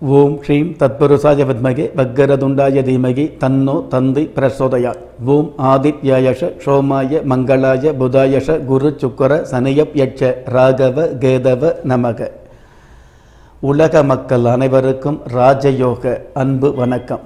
ஓம் ஸ்ரீம் தத்புருஷாய வித்மகே வக்கரதுண்டாய தீமகி தன்னோ தந்தி பிரசோதயாத் ஓம் ஆதித்யாயஷ சோமாய மங்களாய புதாயஷ குரு சுக்கர சனியப் யட்ச ராகவ கேதவ நமக உலக மக்கள் அனைவருக்கும் ராஜயோக அன்பு வணக்கம்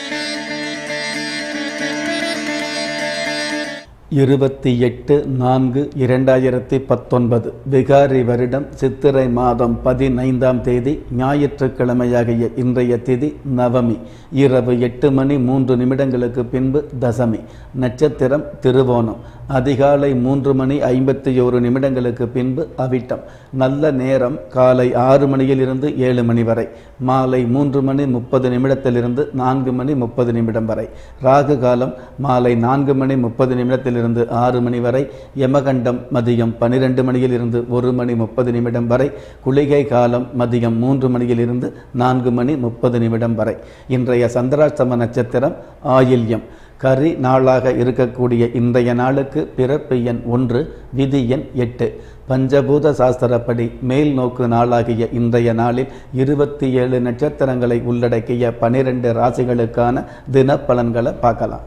இருபத்தி எட்டு நான்கு இரண்டாயிரத்தி பத்தொன்பது விகாரி வருடம் சித்திரை மாதம் பதினைந்தாம் தேதி ஞாயிற்றுக்கிழமையாகிய இன்றைய திதி நவமி இரவு எட்டு மணி மூன்று நிமிடங்களுக்கு பின்பு தசமி நட்சத்திரம் திருவோணம் அதிகாலை மூன்று மணி ஐம்பத்தி ஓரு நிமிடங்களுக்கு பின்பு அவிட்டம் நல்ல நேரம் காலை ஆறு மணியிலிருந்து ஏழு மணி வரை மாலை மூன்று மணி முப்பது நிமிடத்திலிருந்து நான்கு மணி முப்பது நிமிடம் வரை ராகு காலம் மாலை நான்கு மணி முப்பது நிமிடத்திலிருந்து ஆறு மணி வரை யமகண்டம் மதியம் பனிரெண்டு மணியிலிருந்து ஒரு மணி முப்பது நிமிடம் வரை குளிகை காலம் மதியம் மூன்று மணியிலிருந்து நான்கு மணி முப்பது நிமிடம் வரை இன்றைய சந்திராஷ்டம நட்சத்திரம் ஆயில்யம் கரி நாளாக இருக்கக்கூடிய இன்றைய நாளுக்கு பிறப்பு எண் ஒன்று விதி எண் எட்டு பஞ்சபூத சாஸ்திரப்படி மேல் நோக்கு நாளாகிய இன்றைய நாளில் இருபத்தி ஏழு நட்சத்திரங்களை உள்ளடக்கிய பனிரெண்டு ராசிகளுக்கான தினப்பலன்களை பார்க்கலாம்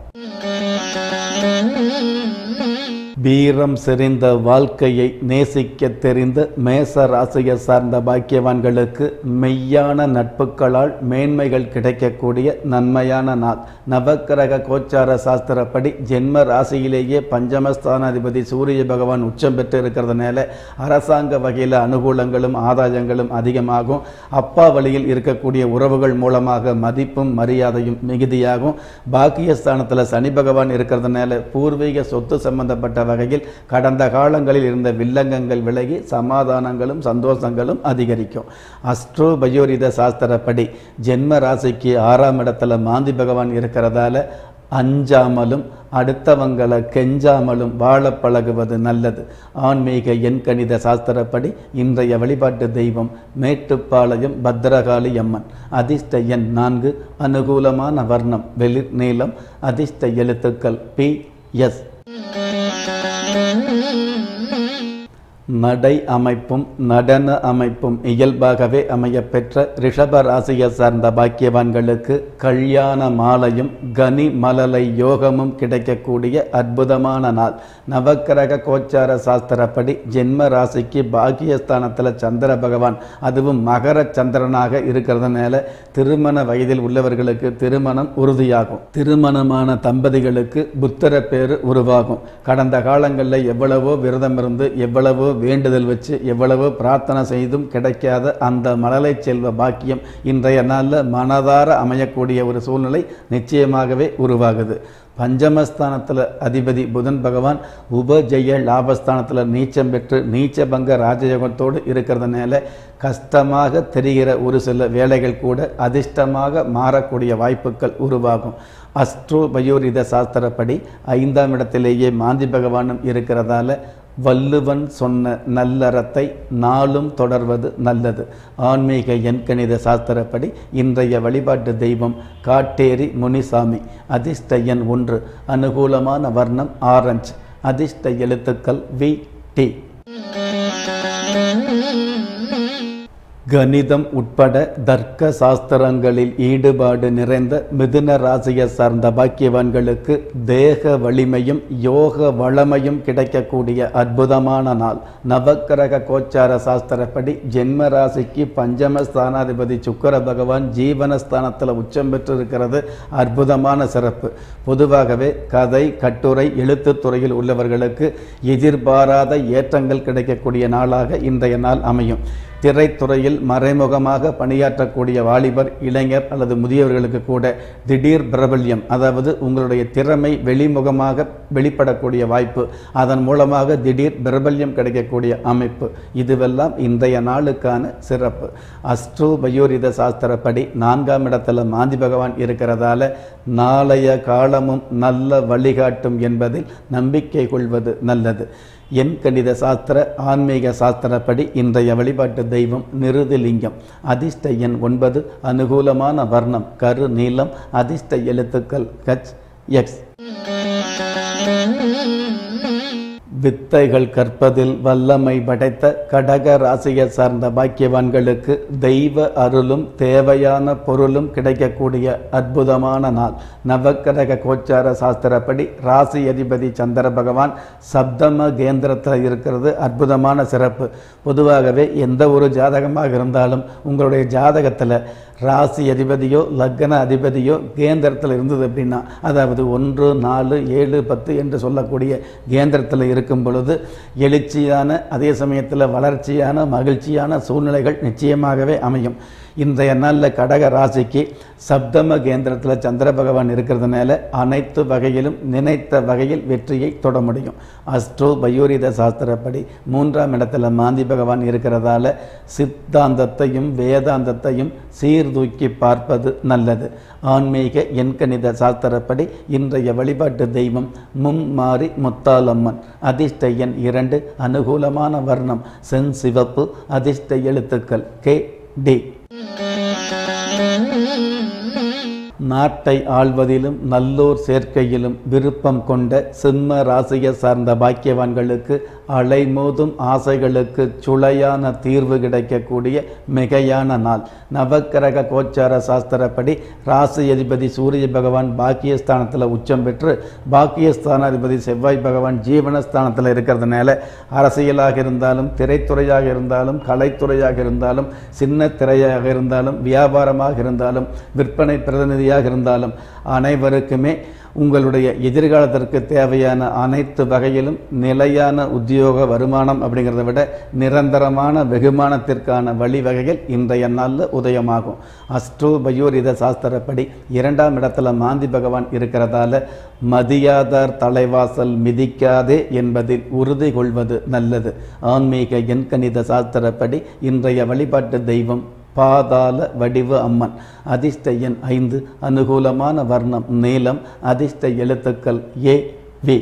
வீரம் செறிந்த வாழ்க்கையை நேசிக்க தெரிந்த மேச ராசியை சார்ந்த பாக்கியவான்களுக்கு மெய்யான நட்புகளால் மேன்மைகள் கிடைக்கக்கூடிய நன்மையான நாள் நவக்கிரக கோச்சார சாஸ்திரப்படி ஜென்ம ராசியிலேயே பஞ்சமஸ்தானாதிபதி சூரிய பகவான் உச்சம் பெற்று இருக்கிறதுனால அரசாங்க வகையில் அனுகூலங்களும் ஆதாயங்களும் அதிகமாகும் அப்பா வழியில் இருக்கக்கூடிய உறவுகள் மூலமாக மதிப்பும் மரியாதையும் மிகுதியாகும் பாக்கியஸ்தானத்தில் சனி பகவான் இருக்கிறதுனால பூர்வீக சொத்து சம்பந்தப்பட்ட வகையில் கடந்த காலங்களில் இருந்த வில்லங்கங்கள் விலகி சமாதானங்களும் சந்தோஷங்களும் அதிகரிக்கும் அஸ்ட்ரோ பயோரித சாஸ்திரப்படி ஜென்ம ராசிக்கு ஆறாம் இடத்துல மாந்தி பகவான் இருக்கிறதால அஞ்சாமலும் அடுத்தவங்களை கெஞ்சாமலும் வாழ பழகுவது நல்லது ஆன்மீக எண்கணித சாஸ்திரப்படி இன்றைய வழிபாட்டு தெய்வம் மேட்டுப்பாளையம் பத்ரகாளி அம்மன் அதிர்ஷ்ட எண் நான்கு அனுகூலமான வர்ணம் வெளிர் நீளம் அதிர்ஷ்ட எழுத்துக்கள் பி எஸ் நடை அமைப்பும் நடன அமைப்பும் இயல்பாகவே அமையப்பெற்ற ரிஷப ராசியை சார்ந்த பாக்கியவான்களுக்கு கல்யாண மாலையும் கனி மலலை யோகமும் கிடைக்கக்கூடிய அற்புதமான நாள் நவக்கிரக கோச்சார சாஸ்திரப்படி ஜென்ம ராசிக்கு பாக்கியஸ்தானத்தில் சந்திர பகவான் அதுவும் மகர சந்திரனாக இருக்கிறதுனால திருமண வயதில் உள்ளவர்களுக்கு திருமணம் உறுதியாகும் திருமணமான தம்பதிகளுக்கு புத்திர பேரு உருவாகும் கடந்த காலங்களில் எவ்வளவோ விரதம் இருந்து எவ்வளவோ வேண்டுதல் வச்சு எவ்வளவோ பிரார்த்தனை செய்தும் கிடைக்காத அந்த மழலை செல்வ பாக்கியம் இன்றைய நாளில் மனதார அமையக்கூடிய ஒரு சூழ்நிலை நிச்சயமாகவே உருவாகுது பஞ்சமஸ்தானத்தில் அதிபதி புதன் பகவான் உபஜெய லாபஸ்தானத்தில் நீச்சம் பெற்று நீச்சபங்க ராஜயோகத்தோடு இருக்கிறதுனால கஷ்டமாக தெரிகிற ஒரு சில வேலைகள் கூட அதிர்ஷ்டமாக மாறக்கூடிய வாய்ப்புகள் உருவாகும் அஸ்ட்ரோ பயோரித சாஸ்திரப்படி ஐந்தாம் இடத்திலேயே மாந்தி பகவானும் இருக்கிறதால வள்ளுவன் சொன்ன நல்லறத்தை நாளும் தொடர்வது நல்லது ஆன்மீக எண்கணித சாஸ்திரப்படி இன்றைய வழிபாட்டு தெய்வம் காட்டேரி முனிசாமி அதிர்ஷ்ட எண் ஒன்று அனுகூலமான வர்ணம் ஆரஞ்சு அதிர்ஷ்ட எழுத்துக்கள் வி டி கணிதம் உட்பட தர்க்க சாஸ்திரங்களில் ஈடுபாடு நிறைந்த மிதுன ராசியை சார்ந்த பாக்கியவான்களுக்கு தேக வலிமையும் யோக வளமையும் கிடைக்கக்கூடிய அற்புதமான நாள் நவக்கிரக கோச்சார சாஸ்திரப்படி ஜென்ம ராசிக்கு பஞ்சம ஸ்தானாதிபதி சுக்கர பகவான் ஜீவனஸ்தானத்தில் உச்சம் பெற்றிருக்கிறது அற்புதமான சிறப்பு பொதுவாகவே கதை கட்டுரை எழுத்துத் துறையில் உள்ளவர்களுக்கு எதிர்பாராத ஏற்றங்கள் கிடைக்கக்கூடிய நாளாக இன்றைய நாள் அமையும் திரைத்துறையில் மறைமுகமாக பணியாற்றக்கூடிய வாலிபர் இளைஞர் அல்லது முதியவர்களுக்கு கூட திடீர் பிரபல்யம் அதாவது உங்களுடைய திறமை வெளிமுகமாக வெளிப்படக்கூடிய வாய்ப்பு அதன் மூலமாக திடீர் பிரபல்யம் கிடைக்கக்கூடிய அமைப்பு இதுவெல்லாம் இன்றைய நாளுக்கான சிறப்பு அஸ்ட்ரோ பயோரித சாஸ்திரப்படி நான்காம் இடத்துல மாந்தி பகவான் இருக்கிறதால நாளைய காலமும் நல்ல வழிகாட்டும் என்பதில் நம்பிக்கை கொள்வது நல்லது எண் கணித சாஸ்திர ஆன்மீக சாஸ்திரப்படி இன்றைய வழிபாட்டு தெய்வம் நிருதிலிங்கம் அதிர்ஷ்ட எண் ஒன்பது அனுகூலமான வர்ணம் கரு நீளம் அதிர்ஷ்ட எழுத்துக்கள் ஹச் எக்ஸ் வித்தைகள் கற்பதில் வல்லமை படைத்த கடக ராசியை சார்ந்த பாக்கியவான்களுக்கு தெய்வ அருளும் தேவையான பொருளும் கிடைக்கக்கூடிய அற்புதமான நாள் நவக்கரக கோச்சார சாஸ்திரப்படி ராசி அதிபதி சந்திர பகவான் சப்தம கேந்திரத்தில் இருக்கிறது அற்புதமான சிறப்பு பொதுவாகவே எந்த ஒரு ஜாதகமாக இருந்தாலும் உங்களுடைய ஜாதகத்தில் ராசி அதிபதியோ லக்ன அதிபதியோ கேந்திரத்தில் இருந்தது அப்படின்னா அதாவது ஒன்று நாலு ஏழு பத்து என்று சொல்லக்கூடிய கேந்திரத்தில் இருக்கும் பொழுது எழுச்சியான அதே சமயத்தில் வளர்ச்சியான மகிழ்ச்சியான சூழ்நிலைகள் நிச்சயமாகவே அமையும் இன்றைய நாளில் கடக ராசிக்கு சப்தம கேந்திரத்தில் சந்திர பகவான் இருக்கிறதுனால அனைத்து வகையிலும் நினைத்த வகையில் வெற்றியை தொட முடியும் அஸ்ட்ரோ பயோரித சாஸ்திரப்படி மூன்றாம் இடத்துல மாந்தி பகவான் இருக்கிறதால சித்தாந்தத்தையும் வேதாந்தத்தையும் சீர்தூக்கி பார்ப்பது நல்லது ஆன்மீக எண்கணித சாஸ்திரப்படி இன்றைய வழிபாட்டு தெய்வம் மும்மாரி முத்தாலம்மன் அதிர்ஷ்ட எண் இரண்டு அனுகூலமான வர்ணம் செஞ்சிவப்பு அதிர்ஷ்ட எழுத்துக்கள் கே டி நாட்டை ஆள்வதிலும் நல்லோர் சேர்க்கையிலும் விருப்பம் கொண்ட சிம்ம ராசியை சார்ந்த பாக்கியவான்களுக்கு அலைமோதும் ஆசைகளுக்கு சுளையான தீர்வு கிடைக்கக்கூடிய மிகையான நாள் நவக்கிரக கோச்சார சாஸ்திரப்படி ராசி அதிபதி சூரிய பகவான் பாக்கியஸ்தானத்தில் உச்சம் பெற்று பாக்கியஸ்தானாதிபதி செவ்வாய் பகவான் ஜீவனஸ்தானத்தில் இருக்கிறதுனால அரசியலாக இருந்தாலும் திரைத்துறையாக இருந்தாலும் கலைத்துறையாக இருந்தாலும் சின்ன திரையாக இருந்தாலும் வியாபாரமாக இருந்தாலும் விற்பனை பிரதிநிதியாக இருந்தாலும் அனைவருக்குமே உங்களுடைய எதிர்காலத்திற்கு தேவையான அனைத்து வகையிலும் நிலையான உத்தியோக வருமானம் அப்படிங்கிறத விட நிரந்தரமான வெகுமானத்திற்கான வழிவகைகள் இன்றைய நாளில் உதயமாகும் அஸ்ட்ரோ பயோரித சாஸ்திரப்படி இரண்டாம் இடத்துல மாந்தி பகவான் இருக்கிறதால மதியாதார் தலைவாசல் மிதிக்காதே என்பதில் உறுதி கொள்வது நல்லது ஆன்மீக எண்கணித சாஸ்திரப்படி இன்றைய வழிபாட்டு தெய்வம் பாதாள வடிவ அம்மன் அதிர்ஷ்ட எண் ஐந்து அனுகூலமான வர்ணம் நீலம் அதிர்ஷ்ட எழுத்துக்கள் ஏ வி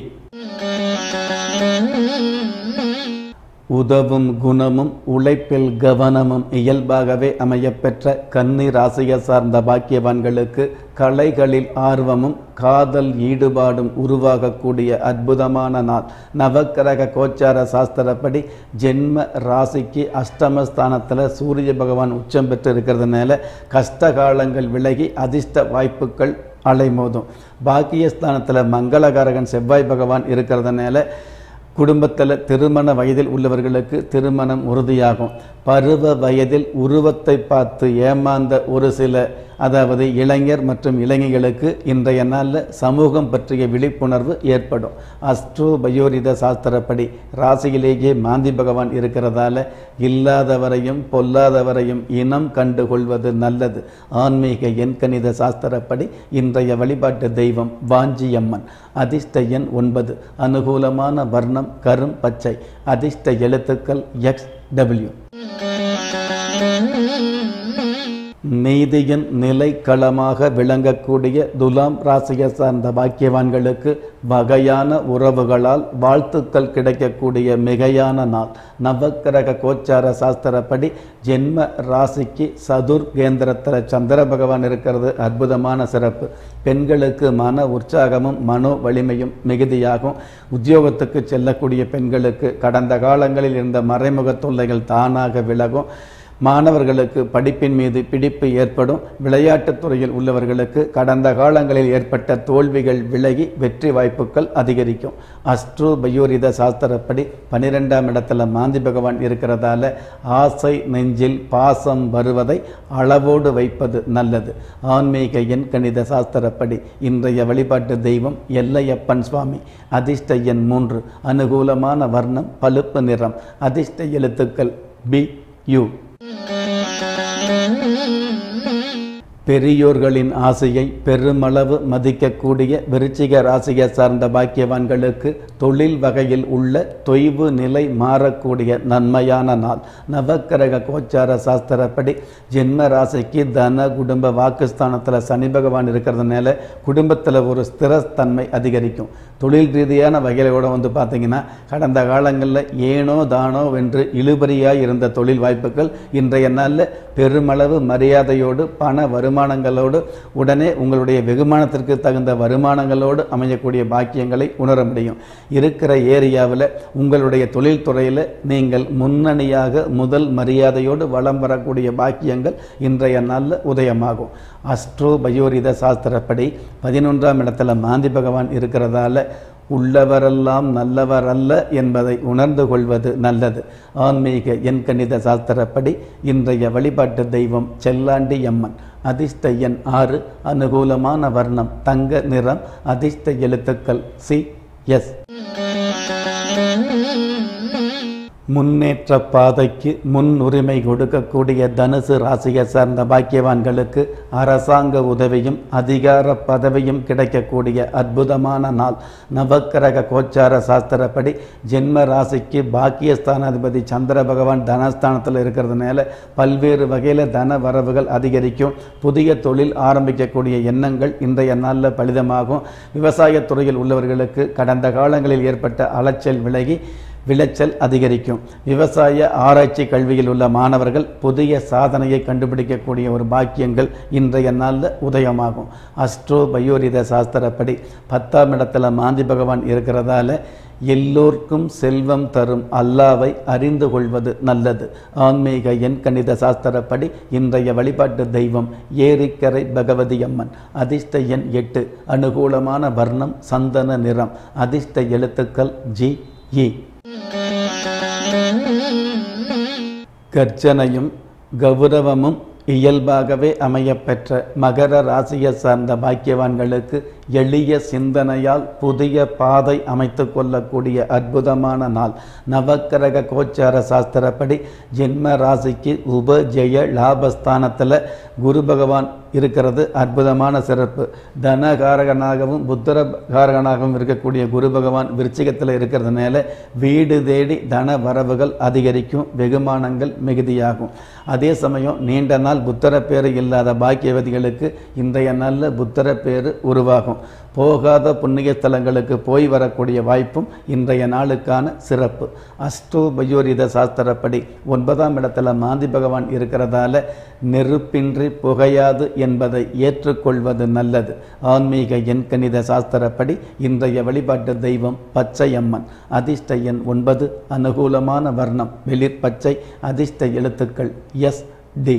உதவும் குணமும் உழைப்பில் கவனமும் இயல்பாகவே அமையப்பெற்ற கன்னி ராசியை சார்ந்த பாக்கியவான்களுக்கு கலைகளில் ஆர்வமும் காதல் ஈடுபாடும் உருவாகக்கூடிய அற்புதமான நாள் நவக்கிரக கோச்சார சாஸ்திரப்படி ஜென்ம ராசிக்கு அஷ்டமஸ்தானத்தில் சூரிய பகவான் உச்சம் பெற்று இருக்கிறதுனால கஷ்ட காலங்கள் விலகி அதிர்ஷ்ட வாய்ப்புகள் அலைமோதும் பாக்கியஸ்தானத்தில் மங்களகாரகன் செவ்வாய் பகவான் இருக்கிறதுனால குடும்பத்தில் திருமண வயதில் உள்ளவர்களுக்கு திருமணம் உறுதியாகும் பருவ வயதில் உருவத்தை பார்த்து ஏமாந்த ஒரு சில அதாவது இளைஞர் மற்றும் இளைஞர்களுக்கு இன்றைய நாளில் சமூகம் பற்றிய விழிப்புணர்வு ஏற்படும் அஸ்ட்ரோ பயோரித சாஸ்திரப்படி ராசியிலேயே மாந்தி பகவான் இருக்கிறதால இல்லாதவரையும் பொல்லாதவரையும் இனம் கண்டு கொள்வது நல்லது ஆன்மீக எண்கணித சாஸ்திரப்படி இன்றைய வழிபாட்டு தெய்வம் வாஞ்சியம்மன் அதிர்ஷ்ட எண் ஒன்பது அனுகூலமான வர்ணம் கரும் பச்சை அதிர்ஷ்ட எழுத்துக்கள் எக்ஸ் டபிள்யூ நீதியின் நிலைக்களமாக விளங்கக்கூடிய துலாம் ராசியை சார்ந்த பாக்கியவான்களுக்கு வகையான உறவுகளால் வாழ்த்துக்கள் கிடைக்கக்கூடிய மிகையான நாள் நவக்கிரக கோச்சார சாஸ்திரப்படி ஜென்ம ராசிக்கு சதுர் கேந்திரத்தில் சந்திர பகவான் இருக்கிறது அற்புதமான சிறப்பு பெண்களுக்கு மன உற்சாகமும் மனோ வலிமையும் மிகுதியாகும் உத்தியோகத்துக்கு செல்லக்கூடிய பெண்களுக்கு கடந்த காலங்களில் இருந்த மறைமுக தொல்லைகள் தானாக விலகும் மாணவர்களுக்கு படிப்பின் மீது பிடிப்பு ஏற்படும் விளையாட்டுத் துறையில் உள்ளவர்களுக்கு கடந்த காலங்களில் ஏற்பட்ட தோல்விகள் விலகி வெற்றி வாய்ப்புகள் அதிகரிக்கும் அஸ்ட்ரோ பயோரித சாஸ்திரப்படி பனிரெண்டாம் இடத்துல மாந்தி பகவான் இருக்கிறதால ஆசை நெஞ்சில் பாசம் வருவதை அளவோடு வைப்பது நல்லது ஆன்மீக எண் கணித சாஸ்திரப்படி இன்றைய வழிபாட்டு தெய்வம் எல்லையப்பன் சுவாமி அதிர்ஷ்ட எண் மூன்று அனுகூலமான வர்ணம் பழுப்பு நிறம் அதிர்ஷ்ட எழுத்துக்கள் பி யூ பெரியோர்களின் ஆசையை பெருமளவு மதிக்கக்கூடிய விருச்சிக ராசியை சார்ந்த பாக்கியவான்களுக்கு தொழில் வகையில் உள்ள தொய்வு நிலை மாறக்கூடிய நன்மையான நாள் நவக்கிரக கோச்சார சாஸ்திரப்படி ஜென்ம ராசிக்கு தன குடும்ப வாக்குஸ்தானத்தில் சனி பகவான் இருக்கிறதுனால குடும்பத்தில் ஒரு ஸ்திரத்தன்மை அதிகரிக்கும் தொழில் ரீதியான வகையில் கூட வந்து பார்த்தீங்கன்னா கடந்த காலங்களில் ஏனோ தானோ வென்று இழுபறியாய் இருந்த தொழில் வாய்ப்புகள் இன்றைய நாளில் பெருமளவு மரியாதையோடு பண வரும் வருமானங்களோடு உடனே உங்களுடைய வெகுமானத்திற்கு தகுந்த வருமானங்களோடு அமையக்கூடிய பாக்கியங்களை உணர முடியும் இருக்கிற ஏரியாவில் உங்களுடைய தொழில்துறையில் நீங்கள் முன்னணியாக முதல் மரியாதையோடு வளம் வரக்கூடிய பாக்கியங்கள் இன்றைய நாளில் உதயமாகும் அஸ்ட்ரோ பயோரித சாஸ்திரப்படி பதினொன்றாம் இடத்துல மாந்தி பகவான் இருக்கிறதால உள்ளவரெல்லாம் நல்லவர் அல்ல என்பதை உணர்ந்து கொள்வது நல்லது ஆன்மீக எண்கணித சாஸ்திரப்படி இன்றைய வழிபாட்டு தெய்வம் செல்லாண்டி அம்மன் அதிர்ஷ்ட எண் ஆறு அனுகூலமான வர்ணம் தங்க நிறம் அதிர்ஷ்ட எழுத்துக்கள் சி எஸ் முன்னேற்ற பாதைக்கு முன்னுரிமை கொடுக்கக்கூடிய தனுசு ராசியை சார்ந்த பாக்கியவான்களுக்கு அரசாங்க உதவியும் அதிகார பதவியும் கிடைக்கக்கூடிய அற்புதமான நாள் நவக்கிரக கோச்சார சாஸ்திரப்படி ஜென்ம ராசிக்கு பாக்கியஸ்தானாதிபதி சந்திர பகவான் தனஸ்தானத்தில் இருக்கிறதுனால பல்வேறு வகையில் தன வரவுகள் அதிகரிக்கும் புதிய தொழில் ஆரம்பிக்கக்கூடிய எண்ணங்கள் இன்றைய நாளில் பலிதமாகும் விவசாயத்துறையில் உள்ளவர்களுக்கு கடந்த காலங்களில் ஏற்பட்ட அலைச்சல் விலகி விளைச்சல் அதிகரிக்கும் விவசாய ஆராய்ச்சி கல்வியில் உள்ள மாணவர்கள் புதிய சாதனையை கண்டுபிடிக்கக்கூடிய ஒரு பாக்கியங்கள் இன்றைய நாளில் உதயமாகும் அஸ்ட்ரோ பயோரித சாஸ்திரப்படி பத்தாம் இடத்துல மாந்தி பகவான் இருக்கிறதால எல்லோர்க்கும் செல்வம் தரும் அல்லாவை அறிந்து கொள்வது நல்லது ஆன்மீக எண்கணித சாஸ்திரப்படி இன்றைய வழிபாட்டு தெய்வம் ஏரிக்கரை பகவதி அம்மன் அதிர்ஷ்ட எண் எட்டு அனுகூலமான வர்ணம் சந்தன நிறம் அதிர்ஷ்ட எழுத்துக்கள் ஜி இ கர்ஜனையும் கௌரவமும் இயல்பாகவே அமையப்பெற்ற மகர ராசியை சார்ந்த பாக்கியவான்களுக்கு எளிய சிந்தனையால் புதிய பாதை அமைத்து கொள்ளக்கூடிய அற்புதமான நாள் நவக்கிரக கோச்சார சாஸ்திரப்படி ஜென்ம ராசிக்கு உபஜெய லாபஸ்தானத்தில் குரு பகவான் இருக்கிறது அற்புதமான சிறப்பு தனகாரகனாகவும் புத்திரகாரகனாகவும் இருக்கக்கூடிய குரு பகவான் விருச்சிகத்தில் இருக்கிறதுனால வீடு தேடி தன வரவுகள் அதிகரிக்கும் வெகுமானங்கள் மிகுதியாகும் அதே சமயம் நீண்ட நாள் புத்தர பேரு இல்லாத பாக்கியவதிகளுக்கு இன்றைய நாளில் புத்தர பேரு உருவாகும் போகாத புண்ணிய ஸ்தலங்களுக்கு போய் வரக்கூடிய வாய்ப்பும் இன்றைய நாளுக்கான சிறப்பு அஷ்டோ பயோரித சாஸ்திரப்படி ஒன்பதாம் இடத்துல மாந்தி பகவான் இருக்கிறதால நெருப்பின்றி புகையாது என்பதை ஏற்றுக்கொள்வது நல்லது ஆன்மீக எண்கணித சாஸ்திரப்படி இன்றைய வழிபாட்டு தெய்வம் பச்சையம்மன் அதிர்ஷ்ட எண் ஒன்பது அனுகூலமான வர்ணம் வெளிர் பச்சை அதிர்ஷ்ட எழுத்துக்கள் எஸ் டி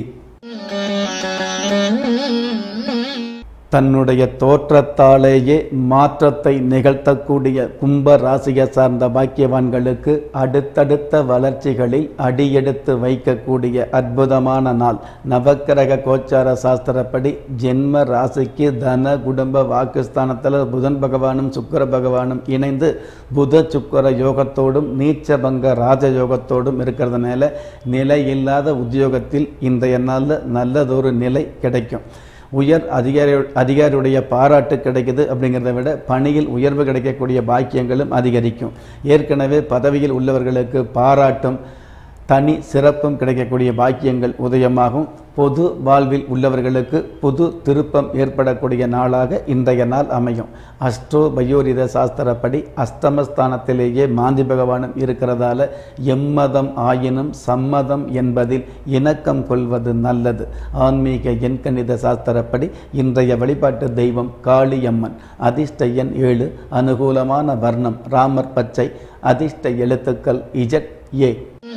தன்னுடைய தோற்றத்தாலேயே மாற்றத்தை நிகழ்த்தக்கூடிய கும்ப ராசியை சார்ந்த பாக்கியவான்களுக்கு அடுத்தடுத்த வளர்ச்சிகளில் அடியெடுத்து வைக்கக்கூடிய அற்புதமான நாள் நவக்கிரக கோச்சார சாஸ்திரப்படி ஜென்ம ராசிக்கு தன குடும்ப வாக்குஸ்தானத்தில் புதன் பகவானும் சுக்கர பகவானும் இணைந்து புத சுக்கர யோகத்தோடும் நீச்சபங்க ராஜயோகத்தோடும் இருக்கிறதுனால நிலையில்லாத உத்தியோகத்தில் இன்றைய நாளில் நல்லதொரு நிலை கிடைக்கும் உயர் அதிகாரி அதிகாரியுடைய பாராட்டு கிடைக்குது அப்படிங்கிறத விட பணியில் உயர்வு கிடைக்கக்கூடிய பாக்கியங்களும் அதிகரிக்கும் ஏற்கனவே பதவியில் உள்ளவர்களுக்கு பாராட்டும் தனி சிறப்பும் கிடைக்கக்கூடிய பாக்கியங்கள் உதயமாகும் பொது வாழ்வில் உள்ளவர்களுக்கு புது திருப்பம் ஏற்படக்கூடிய நாளாக இன்றைய நாள் அமையும் அஷ்டோ பயோரித சாஸ்திரப்படி அஸ்தமஸ்தானத்திலேயே மாந்தி பகவானும் இருக்கிறதால எம்மதம் ஆயினும் சம்மதம் என்பதில் இணக்கம் கொள்வது நல்லது ஆன்மீக எண்கணித சாஸ்திரப்படி இன்றைய வழிபாட்டு தெய்வம் காளியம்மன் அதிர்ஷ்ட எண் ஏழு அனுகூலமான வர்ணம் ராமர் பச்சை அதிர்ஷ்ட எழுத்துக்கள் இஜட் ஏ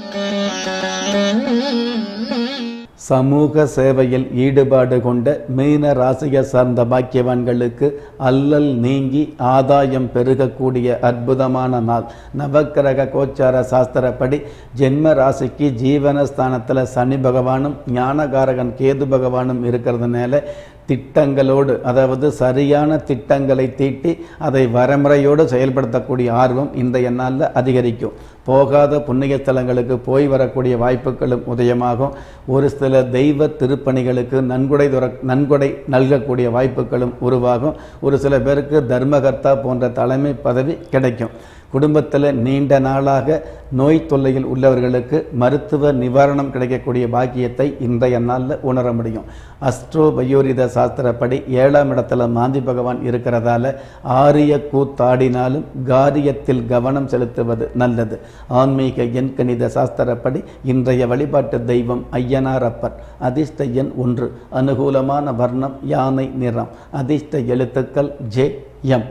சமூக சேவையில் ஈடுபாடு கொண்ட மீன ராசியை சார்ந்த பாக்கியவான்களுக்கு அல்லல் நீங்கி ஆதாயம் பெருகக்கூடிய அற்புதமான நாள் நவக்கிரக கோச்சார சாஸ்திரப்படி ஜென்ம ராசிக்கு ஜீவனஸ்தானத்தில் சனி பகவானும் ஞானகாரகன் கேது பகவானும் இருக்கிறதுனால திட்டங்களோடு அதாவது சரியான திட்டங்களை தீட்டி அதை வரமுறையோடு செயல்படுத்தக்கூடிய ஆர்வம் இன்றைய நாளில் அதிகரிக்கும் போகாத புண்ணிய ஸ்தலங்களுக்கு போய் வரக்கூடிய வாய்ப்புகளும் உதயமாகும் ஒரு சில தெய்வ திருப்பணிகளுக்கு நன்கொடை துற நன்கொடை நல்கக்கூடிய வாய்ப்புகளும் உருவாகும் ஒரு சில பேருக்கு தர்மகர்த்தா போன்ற தலைமை பதவி கிடைக்கும் குடும்பத்தில் நீண்ட நாளாக நோய் தொல்லையில் உள்ளவர்களுக்கு மருத்துவ நிவாரணம் கிடைக்கக்கூடிய பாக்கியத்தை இன்றைய நாளில் உணர முடியும் அஸ்ட்ரோ பயோரித சாஸ்திரப்படி ஏழாம் இடத்துல மாந்தி பகவான் இருக்கிறதால ஆரிய கூத்தாடினாலும் காரியத்தில் கவனம் செலுத்துவது நல்லது ஆன்மீக எண்கணித சாஸ்திரப்படி இன்றைய வழிபாட்டு தெய்வம் ஐயனாரப்பர் அதிர்ஷ்ட எண் ஒன்று அனுகூலமான வர்ணம் யானை நிறம் அதிர்ஷ்ட எழுத்துக்கள் ஜே எம்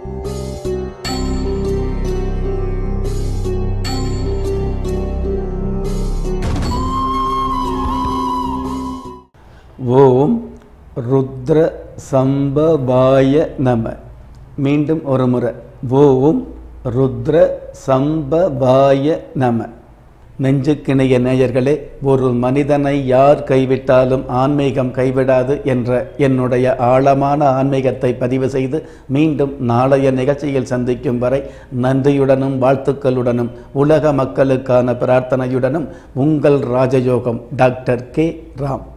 ஓம் ருத்ர சம்பவாய நம மீண்டும் ஒரு முறை ஓம் ருத்ர சம்பவாய நம நெஞ்சுக்கிணைய நேயர்களே ஒரு மனிதனை யார் கைவிட்டாலும் ஆன்மீகம் கைவிடாது என்ற என்னுடைய ஆழமான ஆன்மீகத்தை பதிவு செய்து மீண்டும் நாளைய நிகழ்ச்சியில் சந்திக்கும் வரை நன்றியுடனும் வாழ்த்துக்களுடனும் உலக மக்களுக்கான பிரார்த்தனையுடனும் உங்கள் ராஜயோகம் டாக்டர் கே ராம்